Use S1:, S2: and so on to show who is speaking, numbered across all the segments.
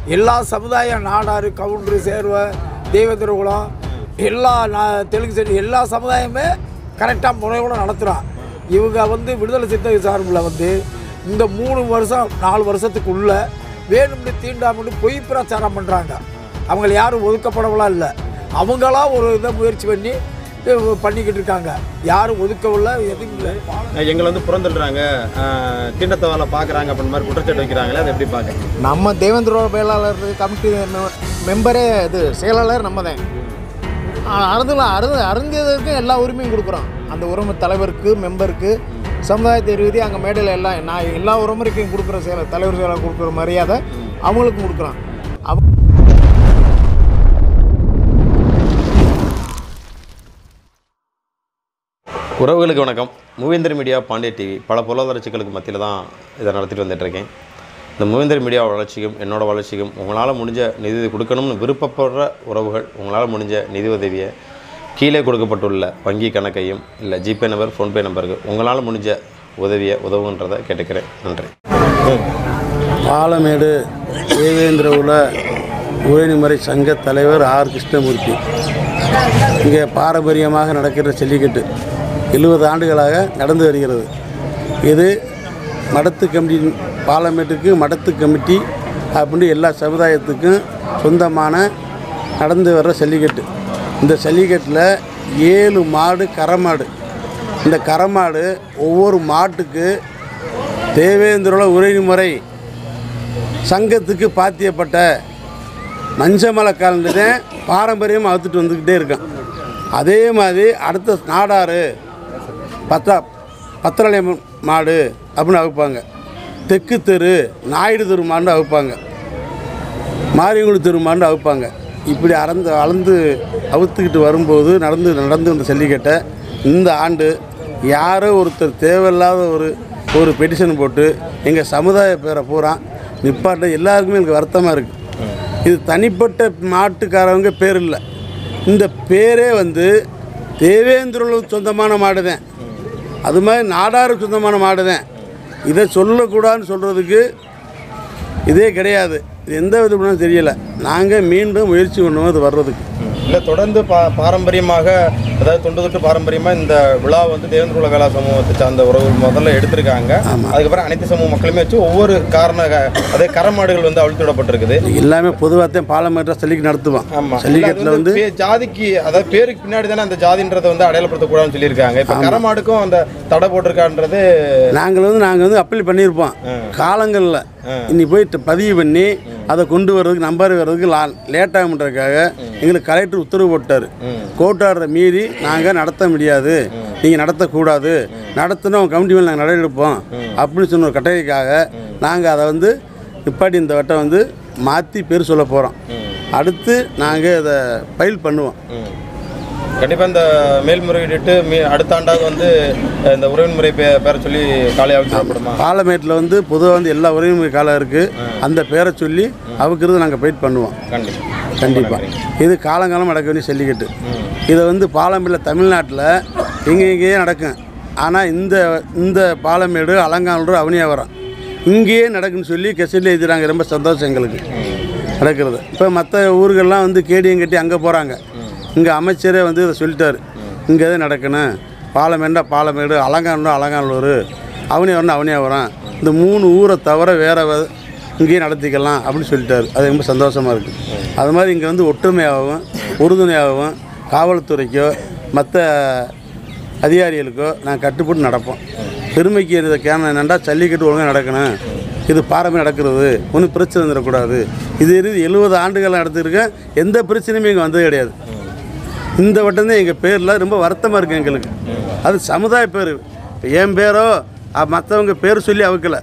S1: எல்லா சமுதாய நாடார் கவுண்டரு சேர்வ தெய்வத்திருகுலம் எல்லா நா- தெலுங்கு சைடு எல்லா சமுதாயமே கரெக்டாக முறையோட நடத்துகிறான் இவங்க வந்து விடுதலை சித்த சார்பில் வந்து இந்த மூணு வருஷம் நாலு வருஷத்துக்குள்ள வேணும்னு தீண்டாமன்னு பொய் பிரச்சாரம் பண்ணுறாங்க அவங்கள யாரும் ஒதுக்கப்படவெல்லாம் இல்லை அவங்களா ஒரு இதை முயற்சி பண்ணி இது பண்ணிக்கிட்டு இருக்காங்க யாரும் ஒதுக்கவில்லை எதுவும் இல்லை
S2: எங்களை வந்து புறந்தள்ளுறாங்க ஆஹ், தீண்டத்தவரை பார்க்குறாங்க அப்படின்ற மாதிரி குற்றச்சாட்டு வைக்கிறாங்களே அதை எப்படி பார்க்க
S3: நம்ம தேவேந்திர வேளாளர் கமிட்டி மெ- மெம்பரே இது செயலாளர் நம்ம தான் அருந்து அருந்து அருந்தியதற்கு எல்லா உரிமையும் கொடுக்குறோம் அந்த உரிமை தலைவருக்கு மெம்பருக்கு சமுதாயத்தை ரீதி அங்கே மேடையில் எல்லாம் நான் எல்லா உரிமைக்கும் கொடுக்குற செயல தலைவர் செயலாளர் கொடுக்குற மரியாதை அவங்களுக்கும் கொடுக்குறோம் அவ
S2: உறவுகளுக்கு வணக்கம் மூவேந்தர் மீடியா பாண்டிய டிவி பல பொருளாதார சிக்கலுக்கு மத்தியில் தான் இதை நடத்திட்டு வந்துட்டுருக்கேன் இந்த மூவேந்தர் மீடியா வளர்ச்சிக்கும் என்னோட வளர்ச்சிக்கும் உங்களால் முடிஞ்ச நிதி கொடுக்கணும்னு விருப்பப்படுற உறவுகள் உங்களால் முடிஞ்ச நிதி உதவியை கீழே கொடுக்கப்பட்டுள்ள வங்கி கணக்கையும் இல்லை ஜிபே நம்பர் ஃபோன்பே நம்பருக்கு உங்களால் முடிஞ்ச உதவியை உதவுன்றதை கேட்டுக்கிறேன் நன்றி
S4: பாலமேடு தேவேந்திர உல உயர்நிமறை சங்க தலைவர் ஆர் கிருஷ்ணமூர்த்தி இங்கே பாரம்பரியமாக நடக்கிற ஜல்லிக்கட்டு எழுபது ஆண்டுகளாக நடந்து வருகிறது இது மடத்து கமிட்டி பாலமேட்டுக்கு மடத்து கமிட்டி அப்படின்னு எல்லா சமுதாயத்துக்கும் சொந்தமான நடந்து வர்ற ஜல்லிக்கட்டு இந்த ஜல்லிக்கட்டில் ஏழு மாடு கரமாடு இந்த கரமாடு ஒவ்வொரு மாட்டுக்கு தேவேந்திரோட உரைமுறை சங்கத்துக்கு பாத்தியப்பட்ட மஞ்சமலை காலண்டு தான் பாரம்பரியமாக அவுத்துட்டு வந்துக்கிட்டே இருக்கான் அதே மாதிரி அடுத்த நாடாறு பத்தா பத்திரலையம் மாடு அப்படின்னு அவுப்பாங்க தெற்கு தெரு நாயுடு தெரு மாடு அவுப்பாங்க மாரியங்குடி தெரு மாடு அவுப்பாங்க இப்படி அறந்து அளந்து அவுத்துக்கிட்டு வரும்போது நடந்து நடந்து வந்த ஜல்லிக்கட்டை இந்த ஆண்டு யாரோ ஒருத்தர் தேவையில்லாத ஒரு ஒரு பெட்டிஷன் போட்டு எங்கள் சமுதாய பேரை பூரா நிப்பாட்ட எல்லாருக்குமே எனக்கு வருத்தமாக இருக்குது இது தனிப்பட்ட மாட்டுக்காரவங்க பேர் இல்லை இந்த பேரே வந்து தேவேந்திரர்களுக்கு சொந்தமான மாடு தான் அது மாதிரி நாடாருக்கு சொந்தமான மாடு தான் இதை சொல்லக்கூடாதுன்னு சொல்கிறதுக்கு இதே கிடையாது இது எந்த விதம்னு தெரியலை நாங்கள் மீண்டும் முயற்சி பண்ணுவோம் அது வர்றதுக்கு
S2: இல்லை தொடர்ந்து பா பாரம்பரியமாக அதாவது தொண்டு தொட்டு பாரம்பரியமாக இந்த விழா வந்து தேவேந்திர குல வேளா சமூகத்தை சார்ந்த உறவுகள் முதல்ல எடுத்திருக்காங்க அதுக்கப்புறம் அனைத்து சமூக மக்களுமே வச்சு ஒவ்வொரு காரண அதே கரமாடுகள் வந்து அவிழ்த்து விடப்பட்டிருக்குது
S4: எல்லாமே பொதுவாக தான் பாலமேட்டா சல்லிக்கு நடத்துவோம்
S2: ஆமா
S4: ஜல்லிக்கட்டில் வந்து
S2: பே- ஜாதிக்கு அதாவது பேருக்கு பின்னாடி தானே அந்த ஜாதின்றதை வந்து அடையாளப்படுத்தக்கூடாதுன்னு சொல்லியிருக்காங்க இப்போ கரமாடுக்கும் அந்த தடை போட்டிருக்கான்றது
S4: நாங்கள் வந்து நாங்கள் வந்து அப்பீல் பண்ணியிருப்போம் காலங்களில் இன்னி போயிட்டு பதிவு பண்ணி அதை கொண்டு வர்றதுக்கு நம்பர் வர்றதுக்கு லா லேட் ஆகுன்றதுக்காக எங்களுக்கு கலெக்டர் உத்தரவு போட்டார் கோட்டாரை மீறி நாங்கள் நடத்த முடியாது நீங்கள் நடத்தக்கூடாது நடத்தினோம் கமிட்டி மேலே நாங்கள் நடவடிப்போம் அப்படின்னு சொன்ன ஒரு கட்டளைக்காக நாங்கள் அதை வந்து நிப்பாட்டி இந்த வட்டம் வந்து மாற்றி பேர் சொல்ல போகிறோம் அடுத்து நாங்கள் இதை ஃபைல் பண்ணுவோம்
S2: கண்டிப்பாக இந்த மேல்முறையீட்டு மீ அடுத்த ஆண்டாவது வந்து அஹ், இந்த உறவின் முறை பே பேரை சொல்லி காலை அவிழ்த்து விடப்படுமா
S4: பாலமேட்டில் வந்து பொதுவாக வந்து எல்லா உறவுமுறை காலம் இருக்குது அந்த பேரை சொல்லி அவுக்கிறது நாங்கள் ஃபைட் பண்ணுவோம்
S2: கண்டிப்பாக
S4: கண்டிப்பாக இது காலங்காலம் நடக்க வேண்டிய ஜல்லிக்கட்டு இதை வந்து பாலமேடில் தமிழ்நாட்டில் எங்கே எங்கேயே நடக்கும் ஆனால் இந்த இந்த பாலமேடு அலங்காநல்லூர் அவனியாவரம் இங்கேயே நடக்குன்னு சொல்லி கெசட்டில் எழுதுறாங்க ரொம்ப சந்தோஷம் எங்களுக்கு நடக்கிறது இப்போ மற்ற ஊர்கள்லாம் வந்து கேடியம் கட்டி அங்கே போகிறாங்க இங்கே அமைச்சரே வந்து இதை சொல்லிட்டாரு இங்கே தான் நடக்கணும் பாலமேண்டா பாலமேடு அலங்காநல்லூர் அலங்காநல்லூர் அவனியாவரம் அவனியாவரம் இந்த மூணு ஊரை தவிர வேறு இங்கேயே நடத்திக்கலாம் அப்படின்னு சொல்லிட்டாரு அது ரொம்ப சந்தோஷமாக இருக்குது அது மாதிரி இங்கே வந்து ஒற்றுமையாகவும் உறுதுணையாகவும் காவல்துறைக்கோ மற்ற அதிகாரிகளுக்கோ நான் கட்டுப்பட்டு நடப்போம் பெருமைக்கு இதை கேன என்னென்னா ஜல்லிக்கட்டு ஒழுங்காக நடக்கணும் இது பாரம்பரியம் நடக்கிறது ஒன்றும் பிரச்சனை வந்துடக்கூடாது இது இருந்து எழுபது ஆண்டுகள் நடத்திருக்கேன் எந்த பிரச்சனையுமே இங்கே வந்தது கிடையாது இந்த வட்டம் தான் எங்கள் பேரில் ரொம்ப வருத்தமாக இருக்குது எங்களுக்கு அது சமுதாய பேர் இப்போ என் பேரோ மற்றவங்க பேர் சொல்லி அவுக்கலை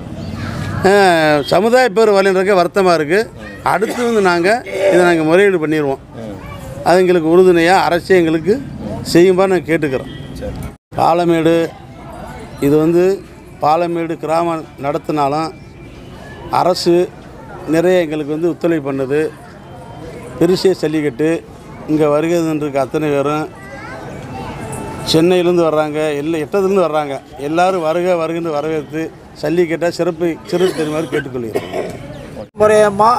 S4: அஹ், சமுதாய பேர் வழின்றக்க வருத்தமாக இருக்குது அடுத்து வந்து நாங்கள் இதை நாங்கள் முறையீடு பண்ணிடுவோம் அது எங்களுக்கு உறுதுணையாக அரசு எங்களுக்கு செய்யும்பா நாங்கள் கேட்டுக்கிறோம் பாலமேடு இது வந்து பாலமேடு கிராமம் நடத்தினாலும் அரசு நிறைய எங்களுக்கு வந்து ஒத்துழைப்பு பண்ணுது பெருசிய ஜல்லிக்கட்டு இங்கே வருகை தந்திருக்க அத்தனை பேரும் சென்னையிலேருந்து வர்றாங்க எல்லா எட்டத்துலேருந்து வர்றாங்க எல்லாரும் வருக வருகன்னு வரவேற்று ஜல்லிக்கட்டை சிறப்பு சிறப்பு தெரியுமாறு கேட்டுக்கொள்கிறோம்
S1: முறையமாக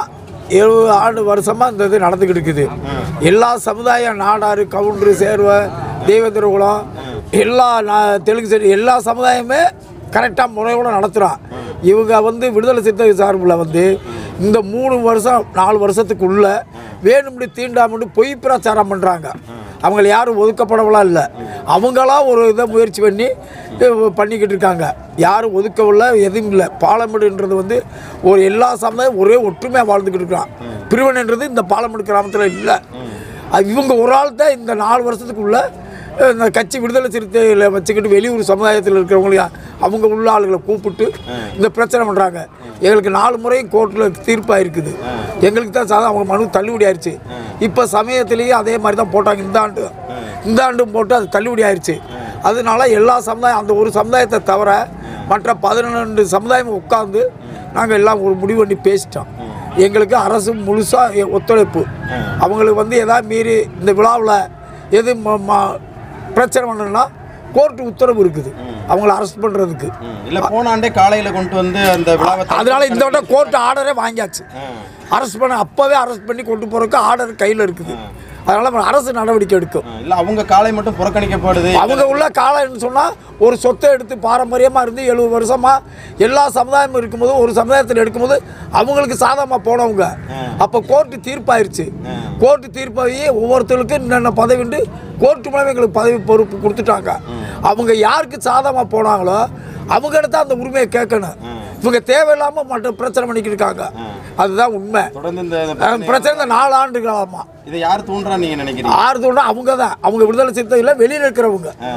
S1: எழுபது ஆண்டு வருஷமாக இந்த இது நடந்துக்கிட்டு இருக்குது எல்லா சமுதாயம் நாடார் கவுண்டரு சேர்வை தெய்வத்திருகுலம் எல்லா நா- தெலுங்கு சரி எல்லா சமுதாயமே கரெக்டாக முறையோட நடத்துகிறான் இவங்க வந்து விடுதலை சித்த சார்பில் வந்து இந்த மூணு வருஷம் நாலு வருஷத்துக்குள்ள வேணும்னு தீண்டாமட்டு பொய் பிரச்சாரம் பண்ணுறாங்க அவங்கள யாரும் ஒதுக்கப்படவெல்லாம் இல்லை அவங்களா ஒரு இதை முயற்சி பண்ணி அஹ், பண்ணிக்கிட்டு இருக்காங்க யாரும் ஒதுக்கவில்லை எதுவும் இல்லை பாலமேடுன்றது வந்து ஒரு எல்லா சமுதாயம் ஒரே ஒற்றுமையாக வாழ்ந்துக்கிட்டு இருக்கிறான் பிரிவினைன்றது இந்த பாலமேடு கிராமத்தில் இல்லை அது இவங்க ஒரு ஆள் தான் இந்த நாலு வருஷத்துக்குள்ள அஹ், இந்த கட்சி விடுதலை சிறுத்தைகளை வச்சுக்கிட்டு வெளியூர் சமுதாயத்தில் இருக்கிறவங்களையும் அவங்க உள்ள ஆளுகளை கூப்பிட்டு இந்த பிரச்சனை பண்ணுறாங்க எங்களுக்கு நாலு முறையும் கோர்ட்டில் தீர்ப்பாக இருக்குது எங்களுக்கு தான் சாதம் அவங்க மனு தள்ளுபடி ஆயிடுச்சு இப்போ சமயத்திலேயே அதே மாதிரி தான் போட்டாங்க இந்த ஆண்டு இந்த ஆண்டும் போட்டு அது தள்ளுபடி ஆயிடுச்சு அதனால எல்லா சமுதாயம் அந்த ஒரு சமுதாயத்தை தவிர மற்ற பதினெண்டு சமுதாயம் உட்காந்து நாங்கள் எல்லாம் ஒரு முடிவு பண்ணி பேசிட்டோம் எங்களுக்கு அரசு முழுசாக ஒத்துழைப்பு அவங்களுக்கு வந்து எதாவது மீறி இந்த விழாவில் எது ம- ம- பிரச்சனை பண்ணணும்னா கோர்ட்டு உத்தரவு இருக்குது அவங்கள அரெஸ்ட் பண்ணுறதுக்கு
S2: இல்ல போன ஆண்டே காலையில கொண்டு வந்து அந்த விழாவை
S1: அதனால இந்த வட்டம் கோர்ட் ஆர்டரே வாங்கியாச்சு அரெஸ்ட் பண்ண அப்போவே அரெஸ்ட் பண்ணி கொண்டு போகிறதுக்கு ஆர்டர் கையில் இருக்குது அதனால அரசு நடவடிக்கை எடுக்கும்
S2: இல்ல அவங்க காலை மட்டும் புறக்கணிக்கப்படுது
S1: அவங்க உள்ள காலம்னு சொன்னால் ஒரு சொத்தை எடுத்து பாரம்பரியமாக இருந்து எழுபது வருஷமாக எல்லா சமுதாயமும் இருக்கும்போது ஒரு சமுதாயத்தில் எடுக்கும்போது அவங்களுக்கு சாதகமாக போனவங்க அப்போ கோர்ட்டு தீர்ப்பாயிருச்சு கோர்ட்டு தீர்ப்பாகி ஒவ்வொருத்தருக்கும் என்னென்ன பதவிண்டு கோர்ட்டு மூலமே எங்களுக்கு பதவி பொறுப்பு கொடுத்துட்டாங்க அவங்க யாருக்கு சாதகமாக போனாங்களோ அவங்ககிட்ட தான் அந்த உரிமையை கேட்கணும் இவங்க தேவையில்லாமல் மட்டும் பிரச்சனை பண்ணிக்கிட்டு இருக்காங்க அதுதான் உண்மை
S2: தொடர்ந்து இந்த இந்த
S1: அஹ்
S2: பிரச்சனை-
S1: பிரச்சனை இந்த நாலு ஆண்டு காலமாக
S2: இதை யார் தூண்டுறா நீங்க நினைக்கிறீங்க
S1: ஆறு தோண்டா அவங்க தான் அவங்க விடுதலை சிறுத்தையில் வெளியில் இருக்கிறவங்க
S2: ஆ.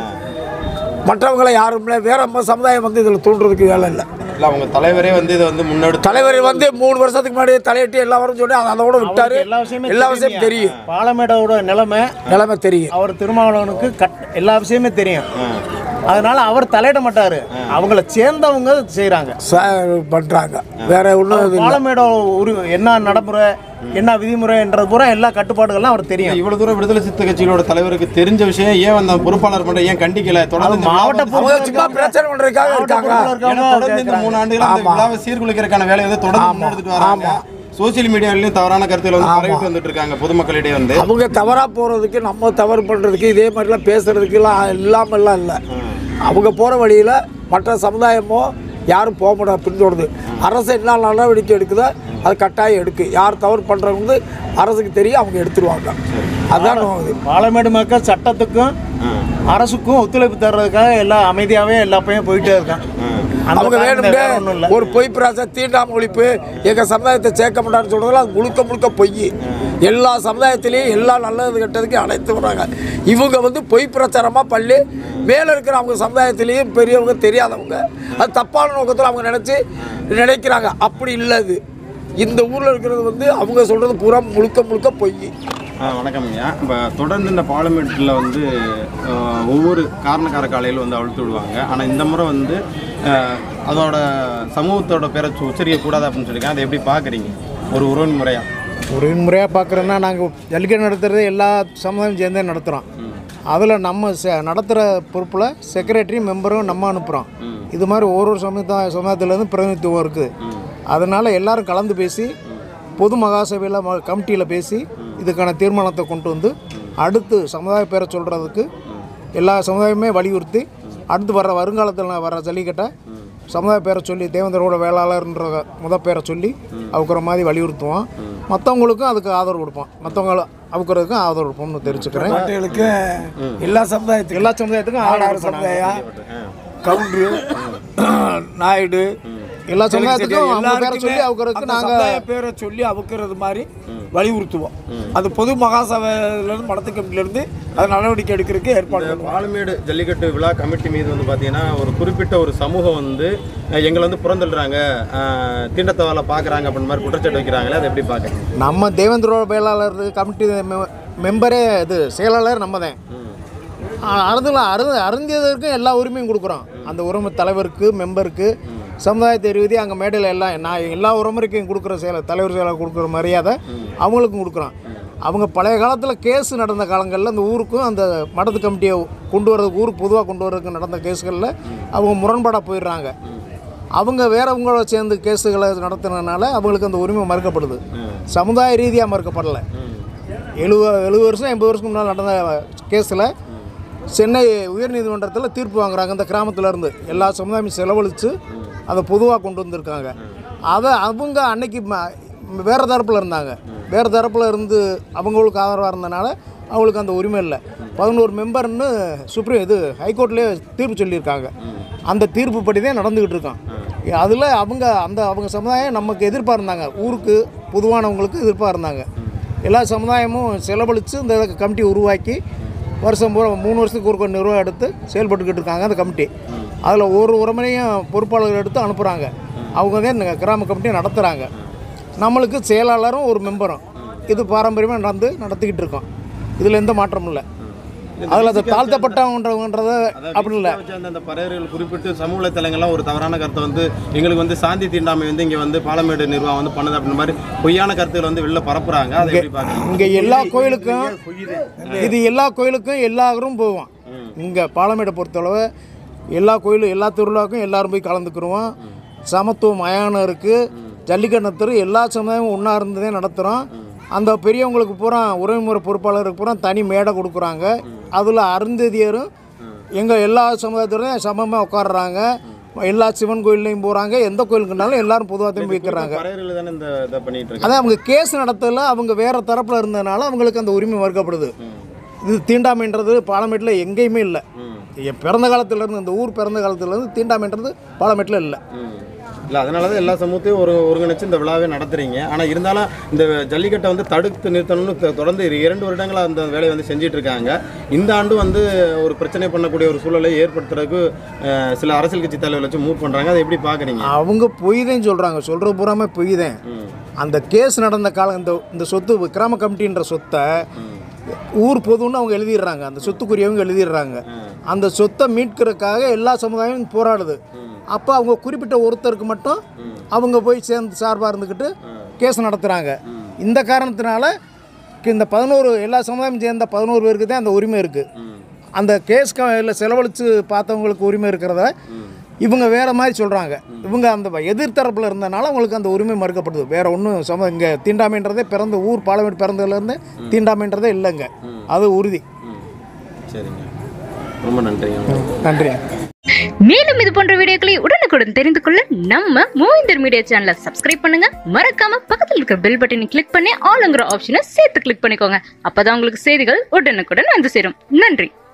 S1: மற்றவங்களை யாரும் இல்லை வேற ம- சமுதாயம் வந்து இதில் தூண்டுறதுக்கு வேலை இல்லை
S2: இல்ல அவங்க தலைவரே வந்து இதை வந்து முன்னெடுத்து
S1: தலைவர் வந்து மூணு வருஷத்துக்கு முன்னாடி தலையிட்டு எல்லா வரும் சொல்லி அதை அதோட விட்டாரு
S3: அவருக்கு எல்லா விஷயமே
S1: எல்லா விஷயம் தெரியும்
S3: பாலமேடோட நிலைமை
S1: நிலைமை தெரியும்
S3: அவர் திருமாவளவனுக்கு கட் எல்லா விஷயமே தெரியும் அதனால அவர் தலையிட மாட்டாரு அவங்கள சேர்ந்தவங்க செய்றாங்க
S1: ச- பண்றாங்க வேற ஒன்றும் இது இல்லை
S3: பாலமேடோ ஒரு என்ன நடைமுறை என்ன விதிமுறைன்றது பூரா எல்லா கட்டுப்பாடுகள்லாம் அவர் தெரியும்
S2: இவ்வளவு தூரம் விடுதலை சித்த கட்சிகளோட தலைவருக்கு தெரிஞ்ச விஷயம் ஏன் அந்த பொறுப்பாளர் பண்ற ஏன் கண்டிக்கல தொடர்ந்து இந்த
S3: மாவட்ட
S2: விழாவை-
S1: அவங்க சும்மா பிரச்சனை பண்றதுக்காக
S3: மாவட்ட
S1: இருக்காங்க
S3: பொறுப்புல
S2: ஏன்னா தொடர்ந்து இந்த மூணு ஆண்டுகள் அந்த
S1: ஆமா.
S2: விழாவை சீர்குலைக்கிறதுக்கான வேலையை வந்து தொடர்ந்து முன்னெடுத்துட்டு வராங்க சோசியல் மீடியாவிலையும் தவறான கருத்துக்களை வந்து பரவிட்டு வந்துட்டு இருக்காங்க பொதுமக்களிடையே வந்து
S1: அவங்க தவறா போறதுக்கு நம்ம தவறு பண்றதுக்கு இதே மாதிரிலாம் பேசுறதுக்குலாம் இல்லாமல்லாம் இல்லை அவங்க போற வழியில மற்ற சமுதாயமோ யாரும் போக முடியாது பின்தொடருது அரசு என்ன நடவடிக்கை எடுக்குதோ அது கட்டாயம் எடுக்கு யார் தவறு பண்றவங்க வந்து அரசுக்கு தெரியும் அவங்க எடுத்துருவாங்க அதுதான் இது
S3: பாலமேடு மக்கள் சட்டத்துக்கும் அரசுக்கும் ஒத்துழைப்பு தர்றதுக்காக எல்லாம் அமைதியாவே எல்லா பையன் போயிட்டே இருக்கான் அந்த
S1: அவங்க
S3: காரணம் வேற ஒண்ணும்
S1: வேணும்னு
S3: இல்ல.
S1: ஒரு பொய் பிராச தீண்டாம ஒழிப்பு எங்க சமுதாயத்தை சேர்க்க மாட்டான்னு சொல்றதுல அது முழுக்க முழுக்க பொய் எல்லா சமுதாயத்திலையும் எல்லா நல்லது கெட்டதுக்கும் அழைத்து விடுறாங்க இவங்க வந்து பொய் பிரச்சாரமா பள்ளி மேலே இருக்கிற அவங்க சமுதாயத்திலையும் பெரியவங்க தெரியாதவங்க அது தப்பான நோக்கத்தில் அவங்க நினைச்சு நினைக்கிறாங்க அப்படி இல்லை அது இந்த ஊரில் இருக்கிறது வந்து அவங்க சொல்றது பூரா முழுக்க முழுக்க பொய்
S2: ஆ, வணக்கம் ஐயா இப்போ தொடர்ந்து இந்த பார்லிமெண்ட்டில் வந்து ஆ, ஒவ்வொரு காரணக்கார காலையில் வந்து அழுத்து விடுவாங்க ஆனால் இந்த முறை வந்து ஆ, அதோட சமூகத்தோட பேரை உச்ச- உச்சரிக்கக்கூடாது அப்படின்னு சொல்லியிருக்காங்க அதை எப்படி பார்க்குறீங்க ஒரு உறவு முறையாக
S3: ஒரு முறையாக பார்க்குறோன்னா நாங்கள் ஜல்லிக்கட்டு நடத்துறது எல்லா சமுதாயம் சேர்ந்தே நடத்துகிறோம் அதில் நம்ம செ நடத்துகிற பொறுப்பில் செக்ரட்டரி மெம்பரும் நம்ம அனுப்புகிறோம் இது மாதிரி ஒரு ஒரு சமுதாய சமுதாயத்துலேருந்து பிரதிநிதித்துவம் இருக்குது அதனால் எல்லாரும் கலந்து பேசி பொது மகாசபையில் ம கமிட்டியில் பேசி இதுக்கான தீர்மானத்தை கொண்டு வந்து அடுத்து சமுதாய பேரை சொல்கிறதுக்கு எல்லா சமுதாயமே வலியுறுத்தி அடுத்து வர வருங்காலத்தில் வர ஜல்லிக்கட்டை சமுதாய பேரை சொல்லி தேவேந்திரோட வேளாளர்ன்ற முத பேரை சொல்லி அவுக்குற மாதிரி வலியுறுத்துவோம் மற்றவங்களுக்கும் அதுக்கு ஆதரவு கொடுப்போம் மற்றவங்கள அவுக்குறதுக்கும் ஆதரவு கொடுப்போம்னு தெரிவிச்சுக்கிறேன்
S1: மாட்டுகளுக்கு எல்லா சமுதாயத்துக்கும்
S3: எல்லா சமுதாயத்துக்கும் ஆதரவு
S1: ஆடாறு
S3: கொடுப்போம் நாங்க.
S1: சமுதாயம் கவுண்டரு நாயுடு
S3: எல்லா சமுதாயத்துக்கும் அவங்க பேரை
S1: எல்லாருக்குமே
S3: சொல்லி அவுக்குறதுக்கு
S1: அந்த
S3: நாங்கள்
S1: சமுதாய பேரை சொல்லி அவுக்கிறது மாதிரி வலியுறுத்துவோம் அது பொது மகாசபையிலேருந்து மடத்து கமிட்டிலேருந்து அது நடவடிக்கை எடுக்கிறதுக்கு ஏற்பாடு பண்ணுவோம்
S2: பாலமேடு ஜல்லிக்கட்டு விழா கமிட்டி மீது வந்து பார்த்தீங்கன்னா ஒரு குறிப்பிட்ட ஒரு சமூகம் வந்து அஹ், எங்களை வந்து புறந்தள்ளுறாங்க அஹ், தீண்டத்தவலை பார்க்குறாங்க அப்படின்னு மாதிரி குற்றச்சாட்டு வைக்கிறாங்களே அதை எப்படி பார்க்குறீங்க
S3: நம்ம தேவேந்திரோட வேளாளர் கமிட்டி மெ- மெம்பரே இது செயலாளர் நம்ம தான் அறுதில் அரு அருந்தியதற்கும் எல்லா உரிமையும் கொடுக்குறோம் அந்த உரிமை தலைவருக்கு மெம்பருக்கு சமுதாயத்தை ரீதி அங்கே மேடையில் எல்லாம் நான் எல்லா உரிமைக்கும் கொடுக்குற செயல தலைவர் செயலாளர் கொடுக்குற மரியாதை அவங்களுக்கும் கொடுக்குறோம் அவங்க பழைய காலத்தில் கேஸ் நடந்த காலங்களில் அந்த ஊருக்கும் அந்த மடத்து கமிட்டியை கொண்டு வரதுக்கு ஊருக்கு பொதுவாக கொண்டு வரதுக்கு நடந்த கேஸ்களில் அவங்க முரண்பாடாக போயிடுறாங்க அவங்க வேறவங்களோட சேர்ந்து கேஸுகளை நடத்துனதுனால அவங்களுக்கு அந்த உரிமை மறுக்கப்படுது சமுதாய ரீதியாக மறுக்கப்படலை எழுபது எழுபது வருஷம் எண்பது வருஷத்துக்கு முன்னால் நடந்த கேஸில் சென்னை உயர்நீதிமன்றத்தில் தீர்ப்பு வாங்குறாங்க இந்த கிராமத்துல இருந்து எல்லா சமுதாயமும் செலவழித்து அதை பொதுவாக கொண்டு வந்திருக்காங்க அதை அவங்க அன்னைக்கு ம- வேறு தரப்பில் இருந்தாங்க வேறு தரப்பில் இருந்து அவங்களுக்கு ஆதரவாக இருந்தனால அவங்களுக்கு அந்த உரிமை இல்லை பதினோரு மெம்பர்னு சுப்ரீம் இது ஹைகோர்ட்லேயே தீர்ப்பு சொல்லியிருக்காங்க அந்த தீர்ப்பு படி தான் நடந்துக்கிட்டு இருக்கான் அதில் அவங்க அந்த அவங்க சமுதாயம் நமக்கு எதிர்ப்பாக இருந்தாங்க ஊருக்கு பொதுவானவங்களுக்கு எதிர்ப்பாக இருந்தாங்க எல்லா சமுதாயமும் செலவழித்து இந்த கமிட்டி உருவாக்கி வருஷம் பூரா மூணு வருஷத்துக்கு ஒரு நிர்வாகம் எடுத்து செயல்பட்டுக்கிட்டு இருக்காங்க அந்த கமிட்டி அதில் ஒரு உறமனையும் பொறுப்பாளர்கள் எடுத்து அனுப்புகிறாங்க அவங்க தான் இந்த கிராம கமிட்டியை நடத்துகிறாங்க நம்மளுக்கு செயலாளரும் ஒரு மெம்பரும் இது பாரம்பரியமாக நடந்து நடத்திக்கிட்டு இருக்கோம் இதில் எந்த மாற்றமும் இல்லை அதில் அது தாழ்த்தப்பட்டவங்கன்றத அப்படி இல்லை
S2: வச்சு அந்த அந்த பறையர்கள் குறிப்பிட்டு சமூக வலைத்தளங்கள்லாம் ஒரு தவறான கருத்தை வந்து எங்களுக்கு வந்து சாந்தி தீண்டாமை வந்து இங்கே வந்து பாலமேடு நிர்வாகம் வந்து பண்ணுது அப்படின்ற மாதிரி பொய்யான கருத்துக்கள் வந்து வெளில பரப்புறாங்க அதை எப்படி பார்க்குறீங்க
S3: இங்கே எல்லா கோயிலுக்கும் இது எல்லா கோயிலுக்கும் எல்லாரும் போவோம் இங்கே பாலமேடை பொறுத்தளவு எல்லா கோயிலும் எல்லா திருவிழாவுக்கும் எல்லாரும் போய் கலந்துக்குருவோம் சமத்துவ மயானம் இருக்குது ஜல்லிக்கட்டு தெரு எல்லா சமுதாயமும் ஒன்றா இருந்ததே நடத்துகிறோம் அந்த பெரியவங்களுக்கு பூரா உறவுமுறை பொறுப்பாளருக்கு பூரா தனி மேடை கொடுக்குறாங்க அதில் அருந்ததியரும் எங்கள் எல்லா சமுதாயத்திலையும் சமமாக உட்காடுறாங்க எல்லா சிவன் கோயில்லையும் போகிறாங்க எந்த கோயிலுக்குனாலும் எல்லாரும் பொதுவாக திரும்பி வைக்கிறாங்க
S2: பறையர்கள் தானே இந்த இதை பண்ணிட்டு இருக்காங்க
S3: அதான் அவங்க கேஸ் நடத்தல அவங்க வேற தரப்புல இருந்ததுனால அவங்களுக்கு அந்த உரிமை மறுக்கப்படுது இது தீண்டாமைன்றது பாலமேட்டில் எங்கேயுமே இல்லை என் பிறந்த காலத்துல இருந்து இந்த ஊர் பிறந்த காலத்துல இருந்து தீண்டாமைன்றது பாலமேட்டில் இல்லை
S2: இல்லை அதனால தான் எல்லா சமூகத்தையும் ஒரு ஒருங்கிணைச்சு இந்த விழாவே நடத்துறீங்க ஆனால் இருந்தாலும் இந்த ஜல்லிக்கட்டை வந்து தடுத்து நிறுத்தணும்னு தொ- தொடர்ந்து இரு- இரண்டு வருடங்களாக அந்த வேலையை வந்து செஞ்சிட்டு இருக்காங்க இந்த ஆண்டு வந்து ஒரு பிரச்சனை பண்ணக்கூடிய ஒரு சூழலை ஏற்படுத்துறதுக்கு அஹ், சில அரசியல் கட்சி தலைவர் வச்சு மூவ் பண்ணுறாங்க அதை எப்படி பார்க்குறீங்க
S3: அவங்க பொய் தான் சொல்கிறாங்க சொல்கிற பூராமே பொய் தான் அந்த கேஸ் நடந்த காலம் இந்த இந்த சொத்து கிராம கமிட்டின்ற சொத்தை ஊர் பொதுன்னு அவங்க எழுதிடுறாங்க அந்த சொத்துக்குரியவங்க எழுதிடுறாங்க அந்த சொத்தை மீட்கிறதுக்காக எல்லா சமுதாயமும் போராடுது அப்போ அவங்க குறிப்பிட்ட ஒருத்தருக்கு மட்டும் அவங்க போய் சேர்ந்து சார்பாக இருந்துக்கிட்டு கேஸ் நடத்துகிறாங்க இந்த காரணத்தினால இந்த பதினோரு எல்லா சமுதாயம் சேர்ந்த பதினோரு பேருக்கு தான் அந்த உரிமை இருக்குது அந்த கேஸ் இல்லை செலவழித்து பார்த்தவங்களுக்கு உரிமை இருக்கிறத இவங்க வேற மாதிரி சொல்கிறாங்க இவங்க அந்த எதிர்த்தரப்பில் இருந்தனால அவங்களுக்கு அந்த உரிமை மறுக்கப்படுது வேற ஒன்றும் சம இங்கே தீண்டாமைன்றதே பிறந்த ஊர் பாலமேடு பிறந்ததுலேருந்து தீண்டாமைன்றதே இல்லைங்க அது உறுதி
S2: சரிங்க ரொம்ப நன்றிங்க
S3: நன்றி
S5: மேலும் இது போன்ற வீடியோக்களை உடனுக்குடன் தெரிந்து கொள்ள நம்ம மூவிந்தர் மீடியா சேனலை சப்ஸ்கிரைப் பண்ணுங்க மறக்காம பக்கத்தில் இருக்கிற பெல் பட்டனை கிளிக் பண்ணி ஆளுங்கிற ஆப்ஷனை சேர்த்து கிளிக் பண்ணிக்கோங்க அப்பதான் உங்களுக்கு செய்திகள் உடனுக்குடன் வந்து சேரும் நன்றி